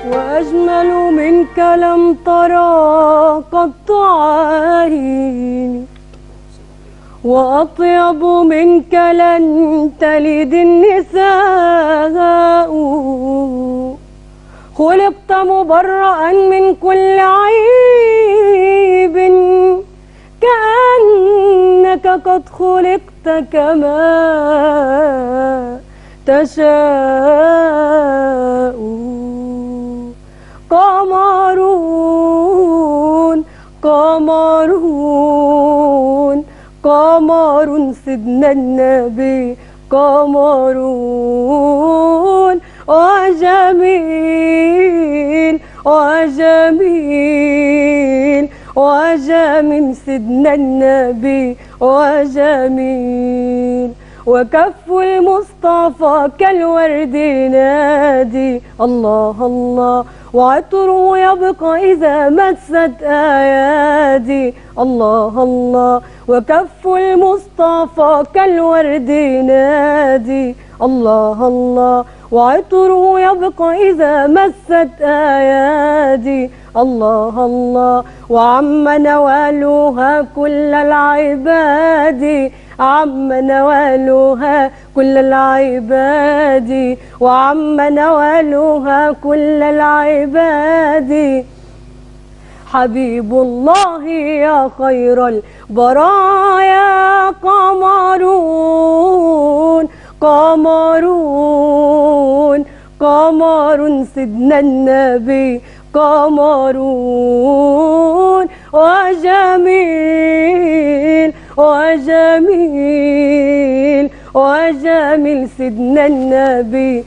وأجمل منك لم ترى قط عيني وأطيب منك لن تلد النساء خلقت مبرأ من كل عيب كأنك قد خلقت كما تشاء قمرون قمرون قمر سيدنا النبي قمرون وجميل وجميل وجميل سيدنا النبي وجميل وكف المصطفى كالورد نادي الله الله وعطره يبقى إذا مست أيادي الله الله وكف المصطفى كالورد نادي الله الله وعطره يبقى إذا مست أيادي الله الله وعم نوالها كل العباد عم نوالها كل العباد وعم نوالها كل العباد حبيب الله يا خير البرايا قمرون قمرون قمر سيدنا النبي قمرون وجميل وجميل وجميل سيدنا النبي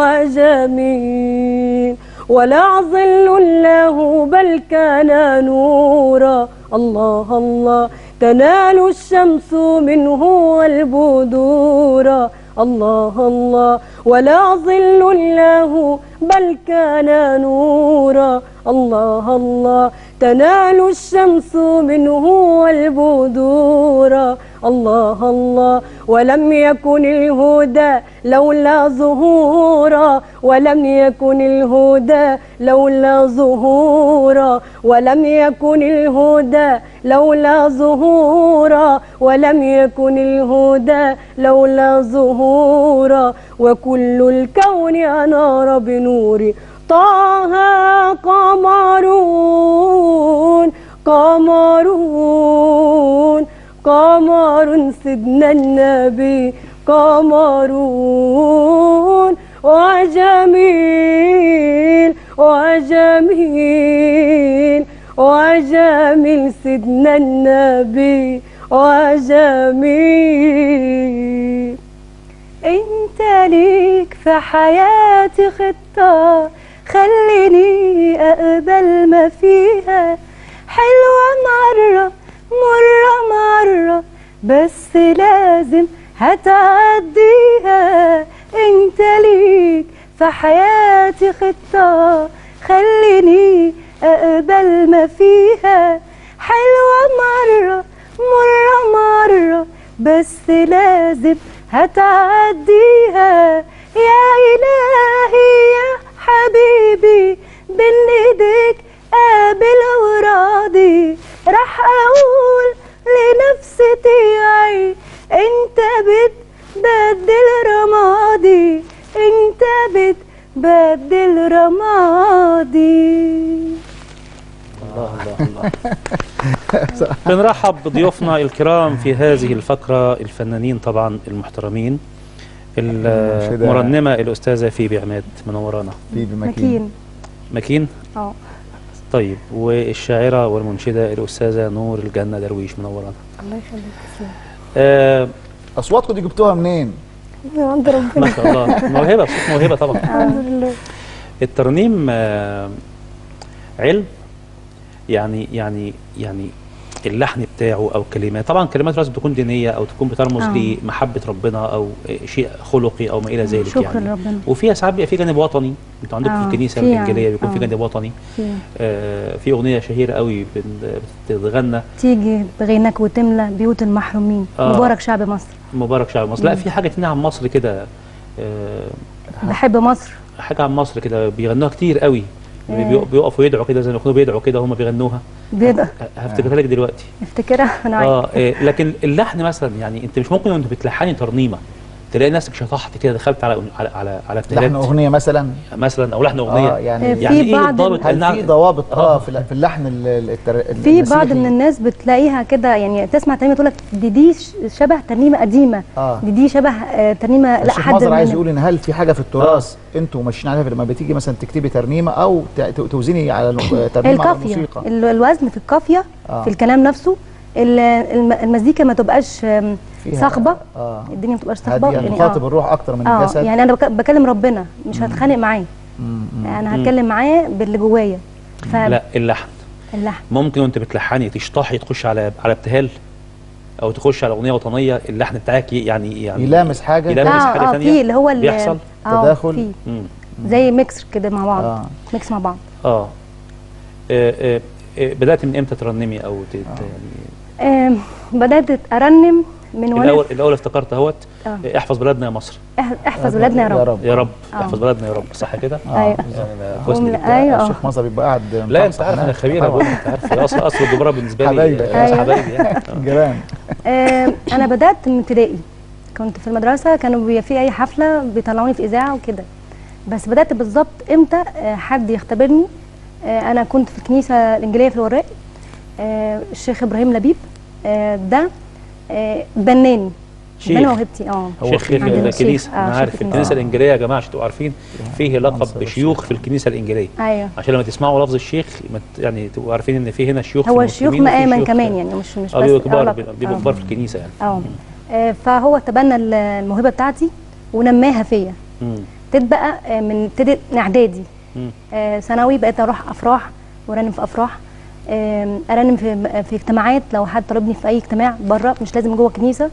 وجميل ولا ظل له بل كان نورا الله الله تنال الشمس منه والبدورا الله الله ولا ظل له بل كان نورا الله الله تنال الشمس منه والبدورا الله الله ولم يكن الهدى لولا ظهورا ولم يكن الهدى لولا ظهورا ولم يكن الهدى لولا ظهورا ولم يكن الهدى لولا ظهورا وكل الكون أنار بنور طه قمرون قمرون قمر سيدنا النبي قمرون وجميل وجميل وجميل سيدنا النبي وجميل انت ليك في حياتي خطة خليني اقبل ما فيها حلوة مرة مرة مرة بس لازم هتعديها انت ليك في حياتي خطة خليني اقبل ما فيها حلوة مرة مرة مرة بس لازم هتعديها يا إلهي يا حبيبي بين ايديك قابل وراضي راح اقول لنفسي تعي انت بتبدل رمادي انت بتبدل رمادي الله الله الله بنرحب بضيوفنا الكرام في هذه الفقرة الفنانين طبعا المحترمين المرنمة الأستاذة فيبي عماد منورانا فيبي مكين مكين مكين اه طيب والشاعرة والمنشدة الأستاذة نور الجنة درويش منورانا الله يخليك تسلم آه اصواتكم دي جبتوها منين؟ من عند ما ربنا شاء الله موهبة صوت موهبة طبعا الحمد لله الترنيم آه علم يعني يعني يعني اللحن بتاعه او كلمات طبعا كلمات لازم تكون دينيه او تكون بترمز آه. لمحبه ربنا او شيء خلقي او ما الى ذلك شكرا يعني ربنا وفيها ساعات بيبقى في جانب وطني انتوا عندكم في آه، الكنيسه في الانجيليه يعني، بيكون في آه. جانب وطني في آه في اغنيه شهيره قوي بن- بتتغنى تيجي بغينك وتملى بيوت المحرومين آه. مبارك شعب مصر مبارك شعب مصر لا في حاجه تانية عن مصر كده آه بحب مصر حاجه عن مصر كده بيغنوها كتير قوي بيق- بيقفوا يدعوا كده زي ما يكونوا بيدعوا كده وهم بيغنوها بيضة هفتكرها لك دلوقتي افتكرها انا عارفة. اه إيه، لكن اللحن مثلا يعني انت مش ممكن وانت بتلحني ترنيمه تلاقي نفسك شطحت كده دخلت على على على, على لحن ابتهالات اغنيه مثلا مثلا او لحن اغنيه اه يعني في يعني ايه بعض الضابط هل إنها- في ضوابط اه آه. في في اللحن ال- ال- التر... في بعض المسيحي؟ من الناس بتلاقيها كده يعني تسمع ترنيمه تقول لك دي دي ش- شبه ترنيمه قديمه اه دي دي شبه آه، ترنيمه لا الشيخ حد مظهر عايز مننا. يقول ان هل في حاجه في التراث انتوا ماشيين عليها لما بتيجي مثلا تكتبي ترنيمه او ت- ت- توزني على الم- هي ترنيمه على القافيه الموسيقى ال- الوزن في القافيه آه. في الكلام نفسه ال- الم- المزيكا ما تبقاش آم، فيها- صاخبه اه الدنيا ما تبقاش صاخبه هاديه يعني مخاطب اه الروح اكتر من اه الجسد يعني انا بك- بكلم ربنا مش هتخانق معاه مم، مم. انا هتكلم معاه باللي جوايا لا اللحن فاللحن ممكن وانت بتلحني تشطحي تخش على على ابتهال او تخش على اغنيه وطنيه اللحن بتاعك يعني يعني يلامس حاجه يلامس اه حاجة اه تانية في اللي هو ال- بيحصل؟ آه، تداخل؟ في مم. زي ميكس كده مع بعض اه ميكس مع بعض اه آه، آه، آه، بدات من امتى ترنمي او ت- ت- يعني آم، بدات ارنم من وانا الاول الاول افتكرت اهوت آه. آه، احفظ بلدنا يا مصر إح- احفظ ولادنا يا رب يا رب آه. احفظ بلدنا يا رب صح كده آه. أيوة. يعني أنا كويس هم- إنك جبتها. أيوة. الشيخ مظهر بيبقى قاعد لا انت عارف انا مصحف خبير هناك. أقول انت عارف اصل اصل الدبره بالنسبه لي حبايبك. آه، أيوة. حبايبي يعني آه. جيران آه، انا بدات من ابتدائي كنت في المدرسه كانوا بي- في اي حفله بيطلعوني في اذاعه وكده بس بدات بالظبط امتى آه، حد يختبرني آه، انا كنت في الكنيسه الانجيليه في الوراق آه، الشيخ ابراهيم لبيب آه، ده آه، بناني شيخ. بنى موهبتي اه هو شيخ في- عندنا الكنيسه شيخ. آه، انا شيخ عارف الكنيسة. الكنيسه الانجيليه يا جماعه عشان تبقوا عارفين فيه لقب ناصر بشيوخ في الكنيسه الانجيليه ايوه عشان لما تسمعوا لفظ الشيخ ما ت- يعني تبقوا عارفين ان في هنا شيوخ هو في الشيوخ المسلمين وفي مقاما شيوخ كمان في- يعني مش مش اه بس بيبقوا كبار علاقة. بيبقوا آه. كبار في الكنيسه يعني اه آه، فهو تبنى ال- الموهبه بتاعتي ونماها فيا مم. ابتدت بقى آه، من ابتدت من اعدادي مم. آه، ثانوي بقيت اروح افراح وارنم في افراح آم، ارنم في في اجتماعات لو حد طلبني في اي اجتماع بره مش لازم جوه الكنيسه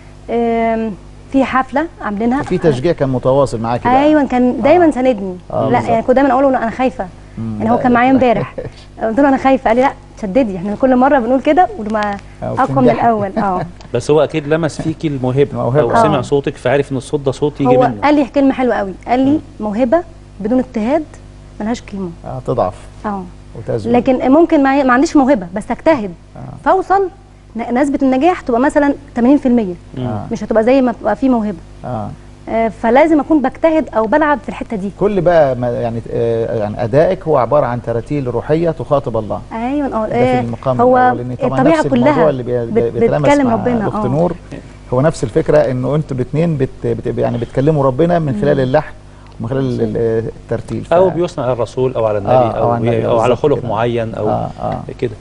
آم، في حفله عاملينها في تشجيع كان متواصل معاكي بقى ايوه كان دايما ساندني آه، لا بالظبط. يعني كنت دايما اقول له انا خايفه مم. يعني هو كان معايا امبارح قلت له انا خايفه قال لي لا شددي احنا كل مره بنقول كده ولما آه، اقوى من وبتنجحي. الاول اه بس هو اكيد لمس فيكي الموهبه الموهبة. او آه. سمع صوتك فعرف ان الصوت ده صوت يجي هو منه قال لي كلمه حلوه قوي قال لي موهبه بدون اجتهاد ملهاش قيمه آه تضعف اه وتزول لكن ممكن ما ما عنديش موهبه بس اجتهد آه. فاوصل ن- نسبه النجاح تبقى مثلا 80% آه. مش هتبقى زي ما تبقى في موهبه آه. آه، فلازم اكون بجتهد او بلعب في الحته دي كل بقى ما يعني آه يعني ادائك هو عباره عن تراتيل روحيه تخاطب الله ايوه اه ده في آه، المقام هو الاولاني طبعا الطبيعه نفس كلها الموضوع اللي بي- بت- بيتلامس بتكلم مع ربنا الاخت اه نور هو نفس الفكره انه انتوا الاثنين بت بت يعني بتكلموا ربنا من خلال اللحن ومن خلال ال- ال- الترتيل ف- او بيثنى على الرسول او على النبي آه، او أو على النبي او على بالظبط خلق كده. معين او آه آه. كده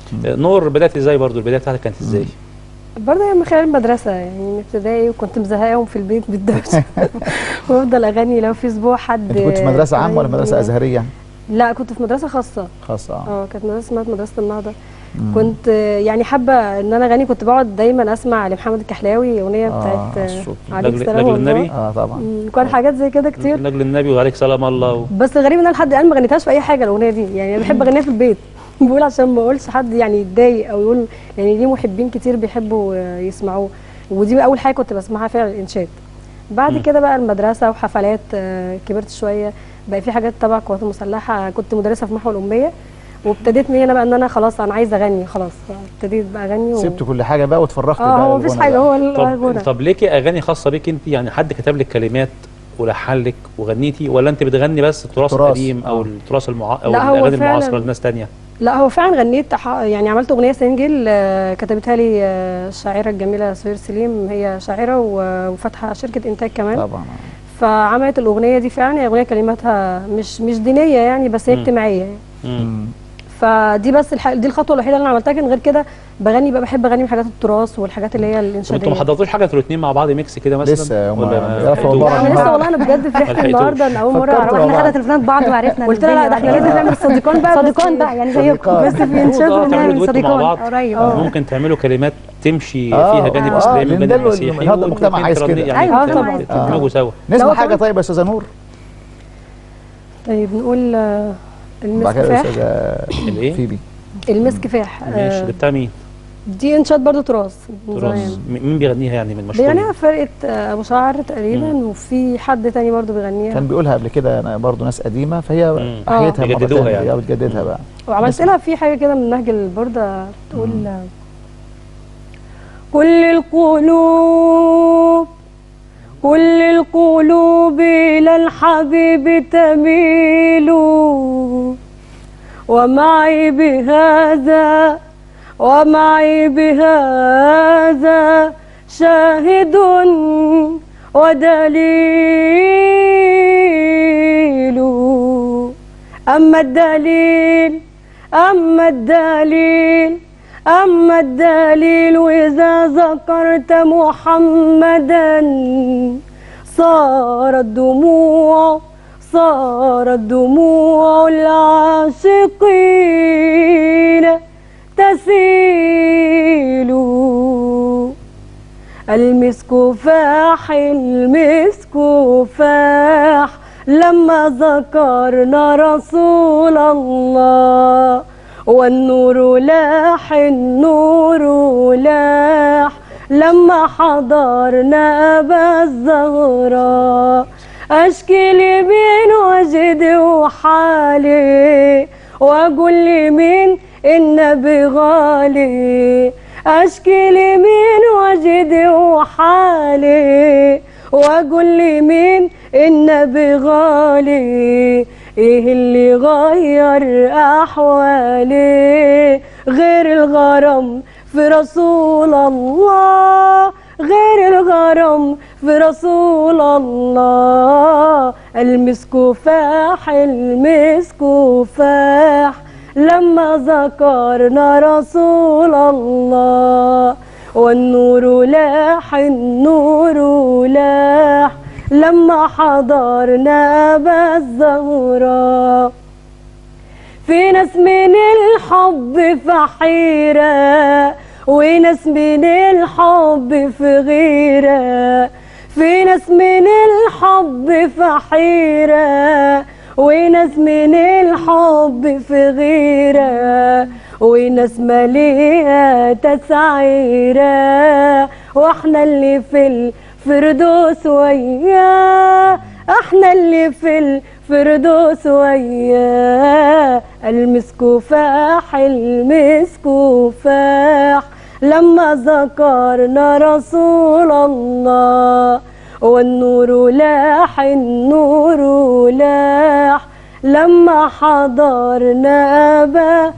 نور بدات ازاي برضو البدايه بتاعتك كانت ازاي برضه من خلال المدرسة يعني من ابتدائي وكنت مزهقاهم في البيت بالدرس وافضل اغني لو في اسبوع حد انت كنت في مدرسه عامه ولا مدرسه ازهريه لا كنت في مدرسة خاصة خاصه اه اه كانت مدرسة اسمها مدرسة النهضة مم. كنت آه، يعني حابة ان انا اغني كنت بقعد دايما اسمع لمحمد الكحلاوي اغنية آه، بتاعت آه، الصوت. عليك لاجل- سلام لاجل الله النبي؟ اه طبعا مم، كان حاجات زي كده كتير لاجل النبي وعليك سلام الله و... بس الغريب ان انا لحد الان ما غنيتهاش في اي حاجه الاغنيه دي يعني انا بحب اغنيها في البيت بقول عشان ما اقولش حد يعني يتضايق او يقول يعني ليه محبين كتير بيحبوا آه، يسمعوه ودي اول حاجه كنت بسمعها فعلا الانشاد بعد مم. كده بقى المدرسه وحفلات آه، كبرت شويه بقى في حاجات تبع القوات المسلحه كنت مدرسه في محو الاميه وابتديت من هنا بقى ان انا خلاص انا عايزه اغني خلاص ابتديت بقى اغني و... سبت كل حاجه بقى واتفرغت اه بقى هو مفيش للغنى حاجه بقى. هو طب الغنى طب ليكي اغاني خاصه بيك انت يعني حد كتب لك كلمات ولحن لك وغنيتي ولا انت بتغني بس التراث التراث، القديم او آه. التراث المع... او لا، هو الاغاني فعلاً- المعاصره لناس تانية لا هو فعلا غنيت ح- يعني عملت اغنيه سنجل آه، كتبتها لي آه، الشاعره الجميله سهير سليم هي شاعره و- وفاتحه شركه انتاج كمان طبعا فعملت الاغنيه دي فعلا هي اغنيه كلماتها مش مش دينيه يعني بس هي مم. اجتماعيه يعني. مم. مم. فدي بس الح... دي الخطوه الوحيده اللي انا عملتها لكن غير كده بغني بقى بحب اغني من حاجات التراث والحاجات اللي هي طب انتوا ما الانشاديه حضرتوش حاجه انتوا الاثنين مع بعض ميكس كده مثلا لسه هما ولا ما بيعرفوا لحقتوش؟ بعض. انا لسه والله انا بجد فرحت لحقتوش. النهارده ان اول مره فكرت اعرف والله. احنا خدنا تليفونات بعض وعرفنا قلت لها لا ده احنا الدنيا لازم نعمل صديقان بقى صديقان بس- بقى يعني زيكم صديقان. بس في المفروض انشاد اه تعملوا ونعمل دويتو مع صديقان بعض قريب آه. ممكن تعملوا كلمات تمشي آه، فيها جانب آه، اسلامي لأن وجانب ده ال- مسيحي هذا وانتوا المجتمع الاتنين عايز ترني- كده. يعني أيوة، ت- طبعاً. تدمجوا سوا نسمع لو حاجه كمان- طيب يا استاذه نور طيب نقول آه، بعد كده المسكفاح استاذه الايه؟ فيبي المسكفاح ماشي آه، ده بتاع مين؟ دي انشاد برضو تراث من تراث زمان م- مين بيغنيها يعني من المشهورين؟ بيغنيها فرقه آه، ابو شعر تقريبا وفي حد تاني برضو بيغنيها كان بيقولها قبل كده أنا برضو ناس قديمه فهي مم. احيتها آه. مره بيجددوها تانية يعني. هي بتجددها بقى وعملت لها في حاجه كده من نهج البرده تقول كل القلوب كل القلوب الى الحبيب تميل ومعي بهذا ومعي بهذا شاهد ودليل أما الدليل أما الدليل أما الدليل إذا ذكرت محمدا صارت دموع صارت دموع العاشقين تسيل المسك فاح المسك فاح لما ذكرنا رسول الله والنور لاح النور لاح لما حضرنا أبا الزهراء أشكي لي من وجدي وحالي وأقول لي من النبي غالي أشكي لي من وجدي وحالي وأقول لي من النبي غالي إيه اللي غير أحوالي غير الغرام في رسول الله غير الغرام في رسول الله المسك فاح المسك فاح لما ذكرنا رسول الله والنور لاح النور لاح لما حضرنا أبا الزهراء في ناس من الحب فحيرة وناس من الحب في غيرة في ناس من الحب فحيرة وناس من الحب في غيرة وناس مليئة تسعيرة واحنا اللي في الفردوس وياه احنا اللي في الفردوس وياه المسك فاح المسك فاح لما ذكرنا رسول الله والنور لاح النور لاح لما حضرنا أبا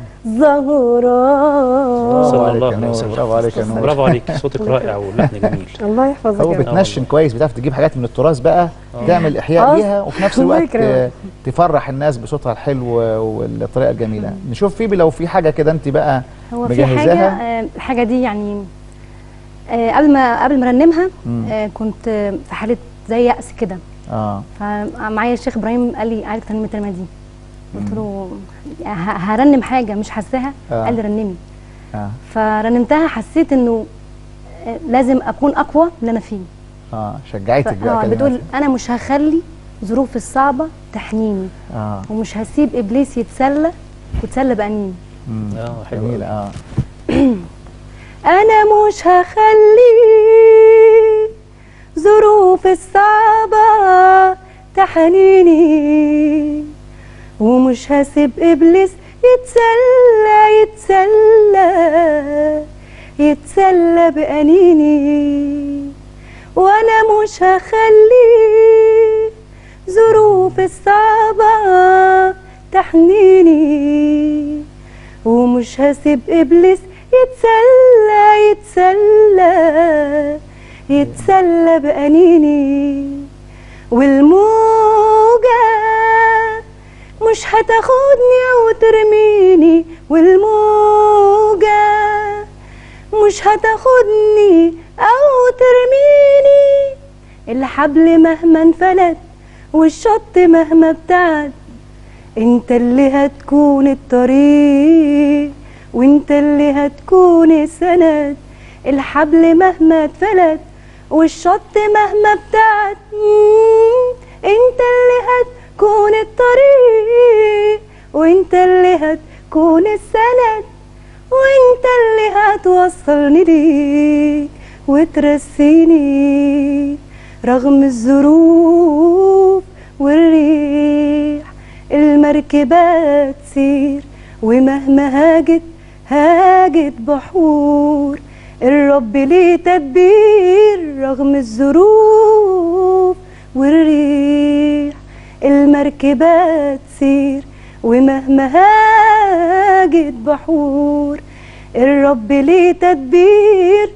زهراء صلى برافو الله عليك يا عليه نور، وسلم. برافو عليك يا نور. برافو عليك صوتك رائع واللحن جميل الله يحفظك هو يا رب. بتنشن كويس بتعرف تجيب حاجات من التراث بقى تعمل احياء آه. ليها وفي نفس الله الوقت يكرمك. آه، تفرح الناس بصوتها الحلو والطريقه الجميله نشوف فيبي لو في حاجه كده انت بقى هو في حاجه مجهزاها آه، الحاجه دي يعني آه، قبل ما قبل ما ارنمها مم. آه، كنت آه، في حاله زي يأس كده اه فمعايا الشيخ ابراهيم قال لي عارف ترنم الكلمه دي قلت له ه- هرنم حاجه مش حاساها آه. قال لي رنمي اه فرنمتها حسيت انه آه، لازم اكون اقوى من اللي انا فيه اه شجعتك ف- بقى آه، كلمات. بتقول انا مش هخلي ظروف الصعبه تحنيني اه ومش هسيب ابليس يتسلى ويتسلى بانيني مم. اه حلو جميله اه انا مش هخلي ظروف الصعبة تحنيني ومش هسيب ابليس يتسلى يتسلى يتسلى بأنيني وانا مش هخلي ظروف الصعبة تحنيني ومش هسيب ابليس يتسلى يتسلى يتسلى بأنيني والموجة مش هتاخدني او ترميني والموجة مش هتاخدني او ترميني الحبل مهما انفلت والشط مهما ابتعد انت اللي هتكون الطريق وانت اللي هتكون السند الحبل مهما اتفلت والشط مهما ابتعد مم، انت اللي هتكون الطريق وانت اللي هتكون السند وانت اللي هتوصلني ليك وترسيني رغم الظروف والريح المركبة تسير ومهما هاجت هاجت بحور الرب ليه تدبير رغم الظروف والريح المركبة تسير ومهما هاجت بحور الرب ليه تدبير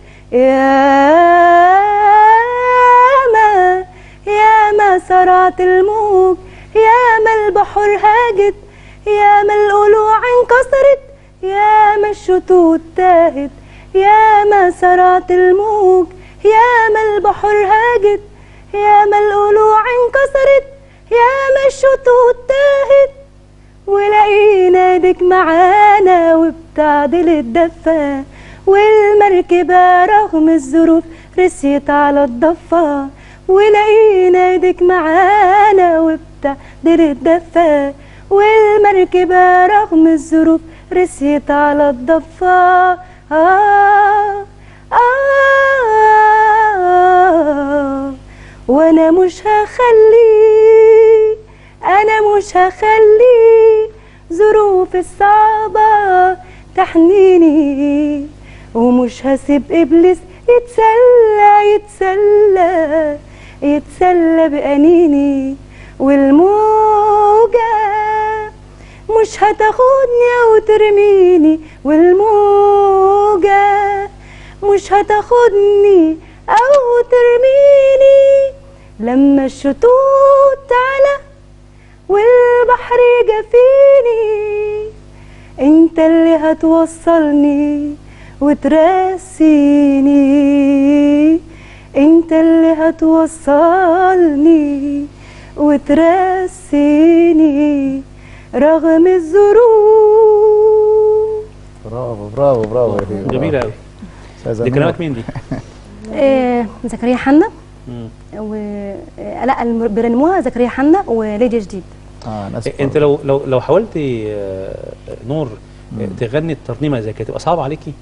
ياما ياما سرعت الموج ياما البحر هاجت ياما القلوع انكسرت ياما الشتوت تاهت ياما سرعت الموج ياما البحر هاجت ياما القلوع انكسرت ياما الشتوت تاهت ولقينا ايدك معانا وبتعدل الدفة والمركبة رغم الظروف رسيت على الضفة ولقينا ايدك معانا وبتعدل الدفة والمركبة رغم الظروف رسيت على الضفة آه آه وانا مش هخلي انا مش هخلي ظروف الصعبة تحنيني ومش هسيب ابليس يتسلى يتسلى يتسلى بأنيني والموجة مش هتاخدني او ترميني والموجة مش هتاخدني او ترميني لما الشتوت تعلى والبحر جفيني انت اللي هتوصلني وترسيني انت اللي هتوصلني وترسيني رغم الظروف برافو برافو برافو يا ديو. جميله قوي أستاذة دي نور. كلمات مين دي؟ آه زكريا حنا مم. و آه، لا الم- بيرنموها زكريا حنا وليدي جديد اه ناس انت لو لو لو حاولتي آه، نور آه، تغني الترنيمه زي كده تبقى صعبه عليكي؟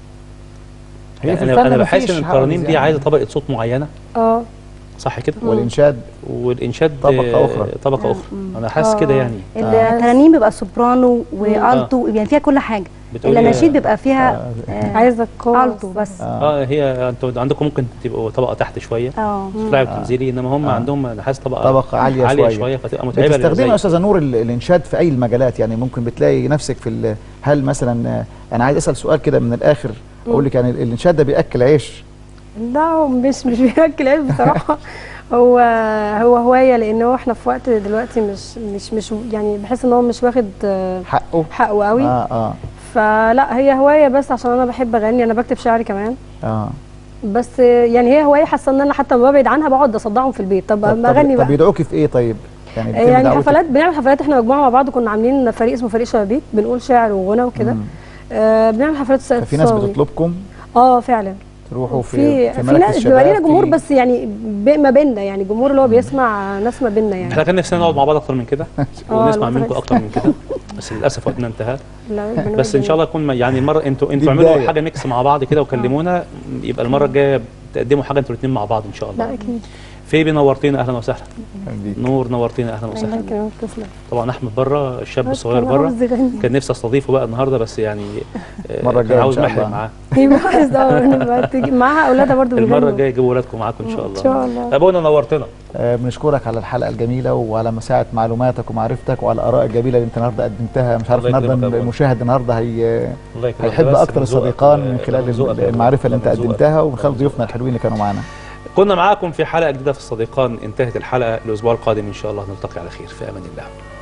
هي في انا الفن انا بحس مفيش ان حاجز الترانيم دي يعني. عايزه طبقه صوت معينه اه صح كده؟ والانشاد والانشاد طبقة آه، أخرى. طبقه اخرى انا حاسس كده آه. يعني الترانيم بيبقى سوبرانو والتو يعني فيها كل حاجه بتقولي الاناشيد بيبقى فيها آه عايزه قوة التو بس اه هي انتوا عندكم ممكن تبقوا طبقه تحت شويه اه تطلعي وتنزلي انما هم آه. عندهم انا حاسس طبقه طبقة عالية عاليه شوية. شويه فتبقى متعبه بتستخدمي يا للزي. استاذه نور ال- الانشاد في اي المجالات يعني ممكن بتلاقي نفسك في ال- هل مثلا آه، انا عايز اسال سؤال كده من الاخر اقول لك يعني ال- الانشاد ده بياكل عيش لا هو مش مش بياكل عيش بصراحه هو هو هوايه لان هو احنا في وقت دلوقتي مش مش مش يعني بحس ان هو مش واخد آه، حقه حقه قوي اه اه فلا هي هوايه بس عشان انا بحب اغني انا بكتب شعري كمان اه بس آه، يعني هي هوايه حاسه ان انا حتى لما ببعد عنها بقعد اصدعهم في البيت طب طب, ما اغني طب, بقى طب يدعوكي في ايه طيب يعني بتتم يعني دعوتك؟ حفلات بنعمل حفلات احنا مجموعه مع بعض كنا عاملين فريق اسمه فريق شبابيك بنقول شعر وغنى وكده مم. آه بنعمل حفلات السيد ففي ناس الصاوي. بتطلبكم اه فعلا تروحوا في في في, في مراكز ناس شباب بيبقى لنا جمهور في- بس يعني ب- ما بيننا يعني جمهور اللي هو بيسمع ناس ما بيننا يعني احنا كان نفسنا نقعد مع بعض اكتر من كده ونسمع الوقت منكم بس. اكتر من كده بس للاسف وقتنا انتهى لا، ربنا بس ان شاء يهدينا. الله يكون يعني المره انتوا دي انتوا اعملوا بداية. حاجه ميكس مع بعض كده وكلمونا يبقى المره الجايه تقدموا حاجه انتوا الاثنين مع بعض ان شاء لا الله اكيد فيبي نورتينا اهلا وسهلا بيك. نور نورتينا اهلا الله وسهلا يكرمك تسلم طبعا احمد بره الشاب الصغير كان بره عاوز يغني. كان نفسي استضيفه بقى النهارده بس يعني آه، المرة كان الجاية إن عاوز شاء محرم الله. معاه يبقى عايز اه نبقى تيجي معاها اولادها برضو المره بيغنوا. الجايه جيبوا ولادكم معاكم ان شاء الله ان شاء الله ابونا نورتنا آه، بنشكرك على الحلقه الجميله وعلى مساعه معلوماتك ومعرفتك وعلى الاراء الجميله اللي انت النهارده قدمتها مش عارف الله النهارده يكرمك يا أبونا. المشاهد النهارده هي الله يكرمك هيحب بس اكتر من ذوقك الصديقان و- من خلال من ذوقك يا أبونا. المعرفه اللي انت من ذوقك. قدمتها ومن خلال ضيوفنا الحلوين اللي كانوا معانا كنا معاكم في حلقه جديده في الصديقان انتهت الحلقه الاسبوع القادم ان شاء الله نلتقي على خير في امان الله